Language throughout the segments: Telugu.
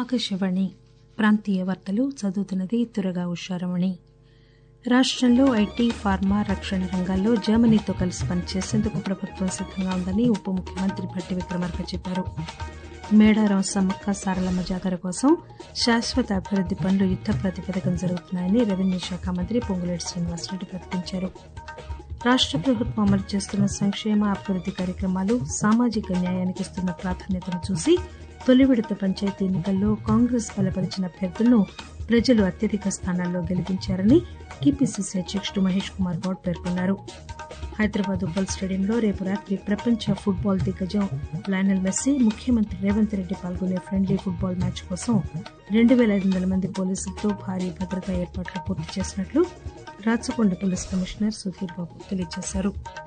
ఆకాశవాణి ప్రాంతీయ వార్తలు చదువుతున్నది తురగా ఉషారమణి రాష్టంలో ఐటీ ఫార్మా రక్షణ రంగాల్లో జర్మనీతో కలిసి పనిచేసేందుకు ప్రభుత్వం సిద్దంగా ఉందని ఉప ముఖ్యమంత్రి భట్టి విక్రమార్క చెప్పారు మేడారం సమ్మక్క సారలమ్మ జాతర కోసం శాశ్వత అభివృద్ది పనులు యుద్ద ప్రాతిపదికన జరుగుతున్నాయని రెవెన్యూ శాఖ మంత్రి పొంగులేటి శ్రీనివాసరెడ్డి ప్రకటించారు రాష్ట ప్రభుత్వం అమలు చేస్తున్న సంక్షేమ అభివృద్ది కార్యక్రమాలు సామాజిక న్యాయానికి ఇస్తున్న ప్రాధాన్యతను చూసి తొలి విడత పంచాయతీ ఎన్నికల్లో కాంగ్రెస్ బలపరిచిన అభ్యర్థులను ప్రజలు అత్యధిక స్థానాల్లో గెలిపించారని టీపీసీసీ అధ్యకుడు మహేష్ కుమార్ గౌడ్ పేర్కొన్నారు హైదరాబాద్ ఉప్పల్ స్టేడియంలో రేపు రాత్రి ప్రపంచ ఫుట్బాల్ దిగ్గజం లయనల్ మెస్సీ ముఖ్యమంత్రి రేవంత్ రెడ్డి పాల్గొనే ఫ్రెండ్లీ ఫుట్బాల్ మ్యాచ్ కోసం రెండు పేల ఐదు వందల మంది పోలీసులతో భారీ భద్రతా ఏర్పాట్లు పూర్తి చేసినట్లు రాచకొండ పోలీస్ కమిషనర్ సుధీర్ బాబు తెలియజేశారు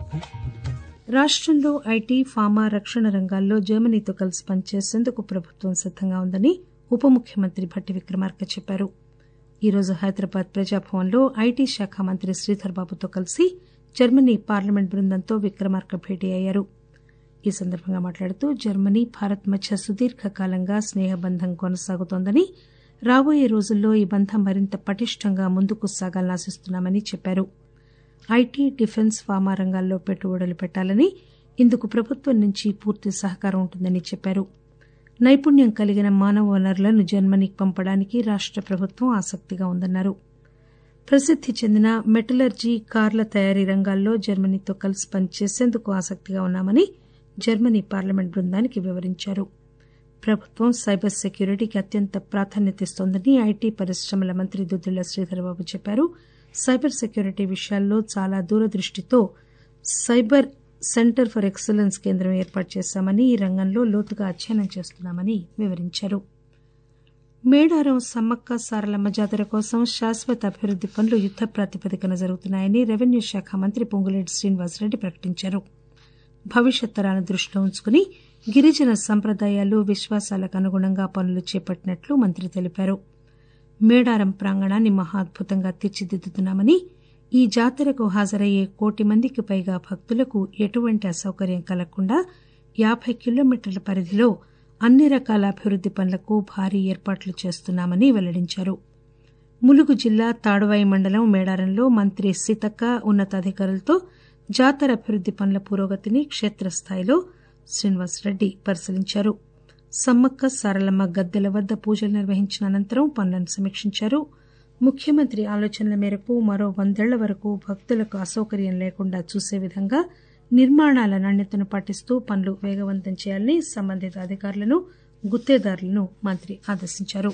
రాష్టంలో ఐటీ ఫార్మా రక్షణ రంగాల్లో జర్మనీతో కలిసి పనిచేసేందుకు ప్రభుత్వం సిద్దంగా ఉందని ఉప ముఖ్యమంత్రి భట్టి విక్రమార్క చెప్పారు ఈరోజు హైదరాబాద్ ప్రజాభవన్లో ఐటీ శాఖ మంత్రి శ్రీధర్ బాబుతో కలిసి జర్మనీ పార్లమెంట్ బృందంతో విక్రమార్క భేటీ అయ్యారు ఈ సందర్భంగా మాట్లాడుతూ జర్మనీ భారత్ మధ్య సుదీర్ఘకాలంగా స్నేహబంధం కొనసాగుతోందని రాబోయే రోజుల్లో ఈ బంధం మరింత పటిష్టంగా ముందుకు సాగాలని ఆశిస్తున్నామని చెప్పారు ఐటీ డిఫెన్స్ ఫార్మా రంగాల్లో పెట్టుబడులు పెట్టాలని ఇందుకు ప్రభుత్వం నుంచి పూర్తి సహకారం ఉంటుందని చెప్పారు నైపుణ్యం కలిగిన మానవ వనరులను జర్మనీకి పంపడానికి రాష్ట ప్రభుత్వం ఆసక్తిగా ఉందన్నారు ప్రసిద్ది చెందిన మెటలర్జీ కార్ల తయారీ రంగాల్లో జర్మనీతో కలిసి పనిచేసేందుకు ఆసక్తిగా ఉన్నామని జర్మనీ పార్లమెంట్ బృందానికి వివరించారు ప్రభుత్వం సైబర్ సెక్యూరిటీకి అత్యంత ప్రాధాన్యత ఇస్తోందని ఐటీ పరిశ్రమల మంత్రి దుద్దిళ్ల శ్రీధర్బాబు చెప్పారు సైబర్ సెక్యూరిటీ విషయాల్లో చాలా దూరదృష్టితో సైబర్ సెంటర్ ఫర్ ఎక్సలెన్స్ కేంద్రం ఏర్పాటు చేశామని ఈ రంగంలో లోతుగా అధ్యయనం చేస్తున్నామని వివరించారు మేడారం సమ్మక్క సారలమ్మ జాతర కోసం శాశ్వత అభివృద్ది పనులు యుద్ద ప్రాతిపదికన జరుగుతున్నాయని రెవెన్యూ శాఖ మంత్రి పొంగులేటి శ్రీనివాసరెడ్డి ప్రకటించారు భవిష్యత్ తరాలను దృష్టిలో ఉంచుకుని గిరిజన సంప్రదాయాలు విశ్వాసాలకు అనుగుణంగా పనులు చేపట్టినట్లు మంత్రి తెలిపారు మేడారం ప్రాంగణాన్ని మహా అద్భుతంగా తీర్చిదిద్దుతున్నామని ఈ జాతరకు హాజరయ్యే కోటి మందికి పైగా భక్తులకు ఎటువంటి అసౌకర్యం కలగకుండా యాబై కిలోమీటర్ల పరిధిలో అన్ని రకాల అభివృద్ది పనులకు భారీ ఏర్పాట్లు చేస్తున్నామని వెల్లడించారు ములుగు జిల్లా తాడువాయి మండలం మేడారంలో మంత్రి సీతక్క ఉన్నతాధికారులతో జాతర అభివృద్ది పనుల పురోగతిని క్షేత్రస్థాయిలో శ్రీనివాసరెడ్డి పరిశీలించారు సమ్మక్క సారలమ్మ గద్దెల వద్ద పూజలు నిర్వహించిన అనంతరం పనులను సమీక్షించారు ముఖ్యమంత్రి ఆలోచనల మేరకు మరో వందేళ్ల వరకు భక్తులకు అసౌకర్యం లేకుండా చూసే విధంగా నిర్మాణాల నాణ్యతను పాటిస్తూ పనులు వేగవంతం చేయాలని సంబంధిత అధికారులను గుత్తేదారులను మంత్రి ఆదేశించారు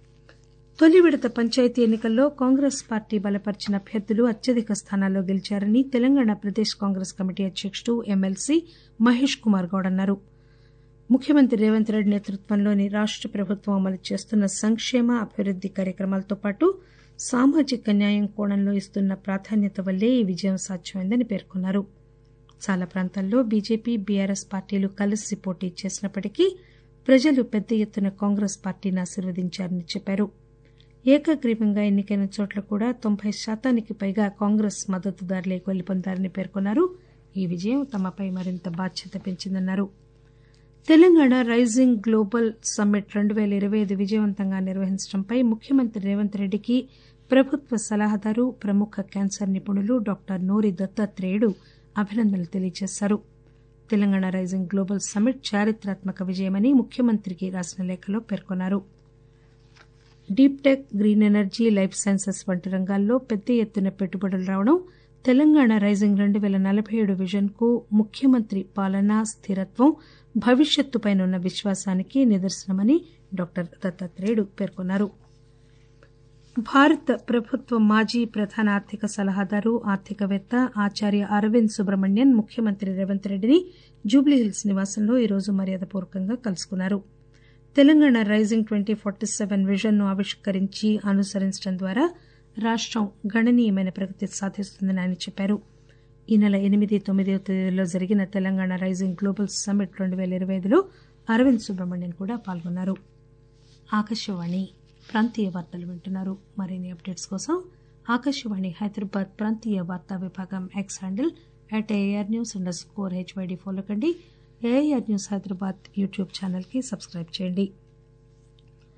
తొలి విడత పంచాయతీ ఎన్నికల్లో కాంగ్రెస్ పార్టీ బలపరిచిన అభ్యర్థులు అత్యధిక స్థానాల్లో గెలిచారని తెలంగాణ ప్రదేశ్ కాంగ్రెస్ కమిటీ అధ్యకుడు ఎమ్మెల్సీ మహేష్ కుమార్ గౌడ్ అన్నారు ముఖ్యమంత్రి రేవంత్ రెడ్డి నేతృత్వంలోని రాష్ట ప్రభుత్వం అమలు చేస్తున్న సంక్షేమ అభివృద్ది కార్యక్రమాలతో పాటు సామాజిక న్యాయం కోణంలో ఇస్తున్న ప్రాధాన్యత వల్లే ఈ విజయం సాధ్యమైందని పేర్కొన్నారు చాలా ప్రాంతాల్లో బీజేపీ బీఆర్ఎస్ పార్టీలు కలిసి పోటీ చేసినప్పటికీ ప్రజలు పెద్ద ఎత్తున కాంగ్రెస్ పార్టీని ఆశీర్వదించారని చెప్పారు ఏకగ్రీవంగా ఎన్నికైన చోట్ల కూడా తొంభై శాతానికి పైగా కాంగ్రెస్ మద్దతుదారులే గెలుపొందారని పేర్కొన్నారు ఈ విజయం తమపై మరింత బాధ్యత పెంచిందన్నారు తెలంగాణ రైజింగ్ గ్లోబల్ సమ్మిట్ రెండు పేల ఇరవై ఐదు విజయవంతంగా నిర్వహించడంపై ముఖ్యమంత్రి రేవంత్ రెడ్డికి ప్రభుత్వ సలహాదారు ప్రముఖ క్యాన్సర్ నిపుణులు డాక్టర్ నూరి దత్తాత్రేయుడు అభినందనలు తెలియజేశారు తెలంగాణ రైజింగ్ గ్లోబల్ సమ్మిట్ చారిత్రాత్మక విజయమని ముఖ్యమంత్రికి రాసిన లేఖలో పేర్కొన్నారు deep tech green energy life sciences వంటి రంగాల్లో పెద్ద ఎత్తున పెట్టుబడులు రావడం తెలంగాణ రైజింగ్ రెండు పేల నలభై ఏడు విజన్ కు ముఖ్యమంత్రి పాలన స్థిరత్వం భవిష్యత్తుపై ఉన్న విశ్వాసానికి నిదర్శనమని డాక్టర్ దత్తాత్రేయుడు పేర్కొన్నారు భారత ప్రభుత్వ మాజీ ప్రధాన ఆర్థిక సలహాదారు ఆర్థికవేత్త ఆచార్య అరవింద్ సుబ్రహ్మణ్యన్ ముఖ్యమంత్రి రేవంత్ రెడ్డిని జూబ్లీహిల్స్ నివాసంలో ఈరోజు మర్యాదపూర్వకంగా కలుసుకున్నారు Telangana rising twenty forty seven vision ను ఆవిష్కరించి అనుసరించడం ద్వారా రాష్టం గణనీయమైన ప్రగతి సాధిస్తుందని ఆయన చెప్పారు ఈ నెల ఎనిమిది తొమ్మిదవ తేదీలో జరిగిన తెలంగాణ రైజింగ్ గ్లోబల్ సమ్మిట్ రెండు పేల ఇరవై ఐదులో అరవింద్ సుబ్రహ్మణ్యన్ కూడా పాల్గొన్నారు ఆకాశవాణి ప్రాంతీయ వార్తలు వింటున్నారు మరిన్ని అప్డేట్స్ కోసం ఆకాశవాణి హైదరాబాద్ ప్రాంతీయ వార్తా విభాగం X handle at AIR news under score HYD follow కండి ఏఐఆర్ న్యూస్ హైదరాబాద్ యూట్యూబ్ ఛానల్కి సబ్స్క్రైబ్ చేయండి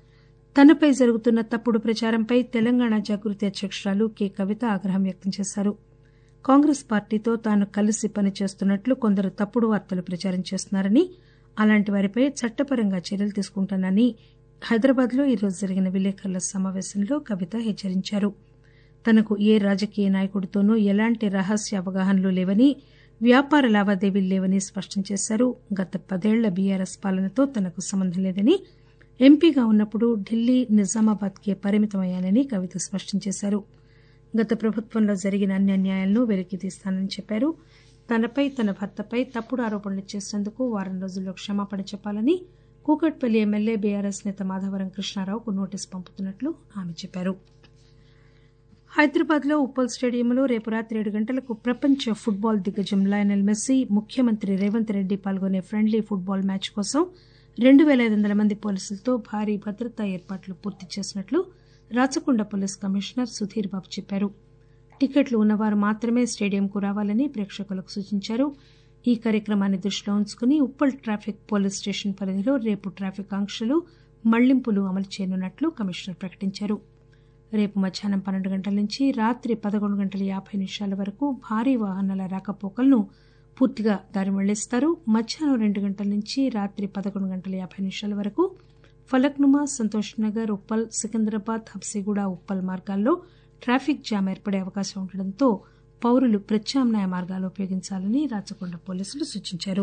తనపై జరుగుతున్న తప్పుడు ప్రచారంపై తెలంగాణ జాగృతి అధ్యకురాలు కె కవిత ఆగ్రహం వ్యక్తం చేశారు కాంగ్రెస్ పార్టీతో తాను కలిసి పనిచేస్తున్నట్లు కొందరు తప్పుడు వార్తలు ప్రచారం చేస్తున్నారని అలాంటి వారిపై చట్టపరంగా చర్యలు తీసుకుంటానని హైదరాబాద్ లో ఈరోజు జరిగిన విలేకరుల సమావేశంలో కవిత హెచ్చరించారు తనకు ఏ రాజకీయ నాయకుడితోనూ ఎలాంటి రహస్య అవగాహనలు లేవని వ్యాపార లావాదేవీలు లేవని స్పష్టం చేశారు గత పదేళ్ల బీఆర్ఎస్ పాలనతో తనకు సంబంధం లేదని ఎంపీగా ఉన్నప్పుడు ఢిల్లీ నిజామాబాద్కే పరిమితమయ్యానని కవిత స్పష్టం చేశారు గత ప్రభుత్వంలో జరిగిన అన్ని అన్యాయాలను వెలికితీస్తానని చెప్పారు తనపై తన భర్తపై తప్పుడు ఆరోపణలు చేసేందుకు వారం రోజుల్లో క్షమాపణ చెప్పాలని కూకట్పల్లి ఎమ్మెల్యే బీఆర్ఎస్ నేత మాధవరం కృష్ణారావుకు నోటీసు పంపుతున్నట్లు ఆమె చెప్పారు హైదరాబాద్ లో ఉప్పల్ స్టేడియంలో రేపు రాత్రి ఏడు గంటలకు ప్రపంచ ఫుట్బాల్ దిగ్గజం లయనల్ మెస్సీ ముఖ్యమంత్రి రేవంత్ రెడ్డి పాల్గొనే ఫ్రెండ్లీ ఫుట్బాల్ మ్యాచ్ కోసం రెండు పేల ఐదు వందల మంది పోలీసులతో భారీ భద్రతా ఏర్పాట్లు పూర్తి చేసినట్లు రాచకొండ పోలీస్ కమిషనర్ సుధీర్ బాబు చెప్పారు టికెట్లు ఉన్నవారు మాత్రమే స్టేడియంకు రావాలని ప్రేక్షకులకు సూచించారు ఈ కార్యక్రమాన్ని దృష్టిలో ఉంచుకుని ఉప్పల్ ట్రాఫిక్ పోలీస్ స్టేషన్ పరిధిలో రేపు ట్రాఫిక్ ఆంక్షలు మళ్లింపులు అమలు చేయనున్నట్లు కమిషనర్ ప్రకటించారు రేపు మధ్యాహ్నం పన్నెండు గంటల నుంచి రాత్రి పదకొండు గంటల యాభై నిమిషాల వరకు భారీ వాహనాల రాకపోకలను పూర్తిగా దారి మళ్లిస్తారు మధ్యాహ్నం రెండు గంటల నుంచి రాత్రి పదకొండు గంటల యాభై నిమిషాల వరకు ఫలక్నుమా సంతోష్ నగర్ ఉప్పల్ సికింద్రాబాద్ హబ్సిగూడ ఉప్పల్ మార్గాల్లో ట్రాఫిక్ జామ్ ఏర్పడే అవకాశం ఉండడంతో పౌరులు ప్రత్యామ్నాయ మార్గాలు ఉపయోగించాలని రాచకొండ పోలీసులు సూచించారు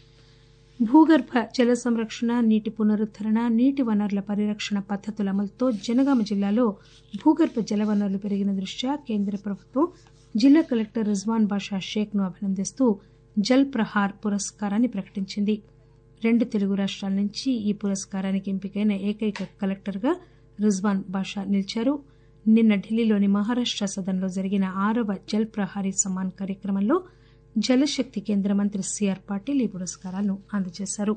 భూగర్భ జల సంరక్షణ నీటి పునరుద్దరణ నీటి వనరుల పరిరక్షణ పద్దతుల అమలుతో జనగామ జిల్లాలో భూగర్భ జల వనరులు పెరిగిన దృష్ట్యా కేంద్ర ప్రభుత్వం జిల్లా కలెక్టర్ రిజ్వాన్ బాషా షేక్ ను అభినందిస్తూ జల్ ప్రహార్ పురస్కారాన్ని ప్రకటించింది రెండు తెలుగు రాష్ట్రాల నుంచి ఈ పురస్కారానికి ఎంపికైన ఏకైక కలెక్టర్గా రిజ్వాన్ బాషా నిలిచారు నిన్న ఢిల్లీలోని మహారాష్ట సదన్లో జరిగిన ఆరవ జల్ ప్రహారీ సమ్మాన్ కార్యక్రమంలో జలశక్తి కేంద్ర మంత్రి సిఆర్ పాటిల్ ఈ పురస్కారాలను అందజేశారు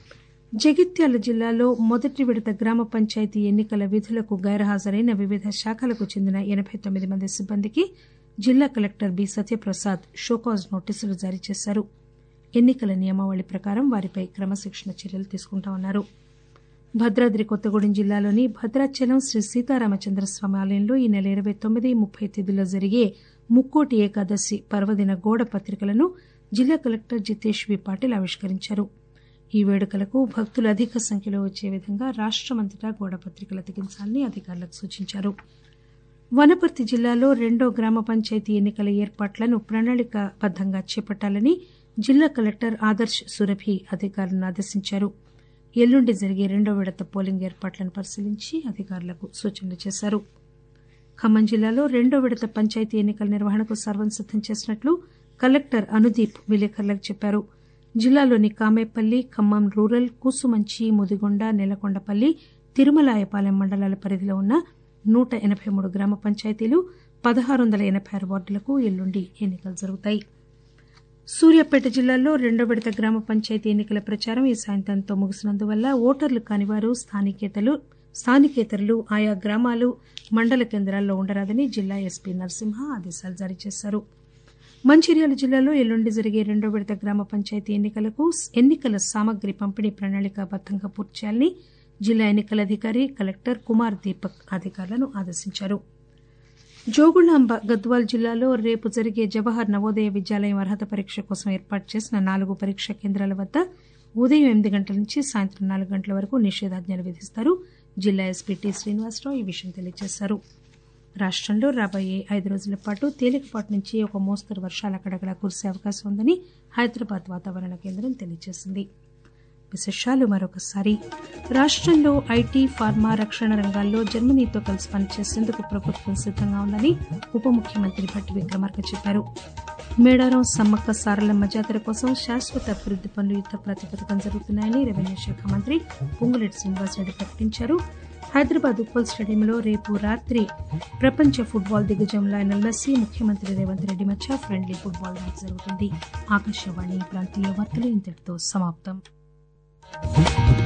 జగిత్యాల జిల్లాలో మొదటి విడత గ్రామ పంచాయతీ ఎన్నికల విధులకు గైర్హాజరైన వివిధ శాఖలకు చెందిన ఎనబై తొమ్మిది మంది సిబ్బందికి జిల్లా కలెక్టర్ బి సత్యప్రసాద్ షోకాజ్ నోటీసులు జారీ చేశారు ఎన్నికల నియమావళి ప్రకారం వారిపై క్రమశిక్షణ చర్యలు తీసుకుంటామన్నారు భద్రాద్రి కొత్తగూడెం జిల్లాలోని భద్రాచలం శ్రీ సీతారామచంద్రస్వామి ఆలయంలో ఈ నెల ఇరవై తొమ్మిది ముప్పై తేదీల్లో జరిగే ముక్కోటి ఏకాదశి పర్వదిన గోడ పత్రికలను జిల్లా కలెక్టర్ జితేష్ వి పాటిల్ ఆవిష్కరించారు ఈ వేడుకలకు భక్తులు అధిక సంఖ్యలో వచ్చే విధంగా రాష్టమంతటా గోడ పత్రికలు అతికించాలని అధికారులకు సూచించారు వనపర్తి జిల్లాలో రెండో గ్రామ పంచాయతీ ఎన్నికల ఏర్పాట్లను ప్రణాళికాబద్దంగా చేపట్టాలని జిల్లా కలెక్టర్ ఆదర్శ్ సురభి అధికారులను ఆదేశించారు ఎల్లుండి జరిగే రెండో విడత పోలింగ్ ఏర్పాట్లను పరిశీలించి అధికారులకు సూచనలు చేశారు ఖమ్మం జిల్లాలో రెండో విడత పంచాయతీ ఎన్నికల నిర్వహణకు సర్వం సిద్దం చేసినట్లు కలెక్టర్ అనుదీప్ విలేకరులకు చెప్పారు జిల్లాలోని కామేపల్లి ఖమ్మం రూరల్ కూసుమంచి ముదిగొండ నెలకొండపల్లి తిరుమలాయపాలెం మండలాల పరిధిలో ఉన్న నూట ఎనబై మూడు గ్రామ పంచాయతీలు పదహారు వందల ఎనబై ఆరు వార్డులకు ఎల్లుండి ఎన్నికలు జరుగుతాయి సూర్యాపేట జిల్లాలో రెండో విడత గ్రామ పంచాయతీ ఎన్నికల ప్రచారం ఈ సాయంత్రంతో ముగిసినందువల్ల ఓటర్లు కానివారు స్థానికేతలు స్థానికేతరులు ఆయా గ్రామాలు మండల కేంద్రాల్లో ఉండరాదని జిల్లా ఎస్పీ నరసింహ ఆదేశాలు జారీ చేశారు మంచిర్యాల జిల్లాలో ఎల్లుండి జరిగే రెండో విడత గ్రామ పంచాయతీ ఎన్నికలకు ఎన్నికల సామగ్రి పంపిణీ ప్రణాళికాబద్దంగా పూర్తి చేయాలని జిల్లా ఎన్నికల అధికారి కలెక్టర్ కుమార్ దీపక్ అధికారులను ఆదేశించారు జోగుళ్లాంబ గద్వాల్ జిల్లాలో రేపు జరిగే జవహర్ నవోదయ విద్యాలయం అర్హత పరీక్ష కోసం ఏర్పాటు చేసిన నాలుగు పరీక్షా కేంద్రాల వద్ద ఉదయం ఎనిమిది గంటల నుంచి సాయంత్రం నాలుగు గంటల వరకు నిషేధాజ్ఞలు విధిస్తారు జిల్లా ఎస్పీ టి శ్రీనివాసరావు ఈ విషయం తెలియజేశారు రాష్టంలో రాబోయే ఐదు రోజుల పాటు తేలికపాటి నుంచి ఒక మోస్తరు వర్షాలు అక్కడక్కడ కురిసే అవకాశం ఉందని హైదరాబాద్ వాతావరణ కేంద్రం తెలియజేసింది విశేషాలు మరొకసారి రాష్టంలో ఐటీ ఫార్మా రక్షణ రంగాల్లో జర్మనీతో కలిసి పనిచేసేందుకు ప్రభుత్వం సిద్దంగా ఉందని ఉప ముఖ్యమంత్రి భట్టి విక్రమార్క చెప్పారు మేడారం సమ్మక్క సారలమ్మ జాతర కోసం శాశ్వత అభివృద్ది పనులు యుద్ద ప్రాతిపదికన జరుగుతున్నాయని రెవెన్యూ శాఖ మంత్రి పొంగులేటి శ్రీనివాసరెడ్డి ప్రకటించారు హైదరాబాద్ ఉప్పల్ స్టేడియంలో రేపు రాత్రి ప్రపంచ ఫుట్బాల్ దిగ్గజం లయనల్ మెస్సీ ముఖ్యమంత్రి రేవంత్ రెడ్డి మధ్య ఫ్రెండ్లీ ఫుట్బాల్ మ్యాచ్ జరుగుతుంది ఆకాశవాణి ప్రాంతీయ వార్తలు ఇంతటితో సమాప్తం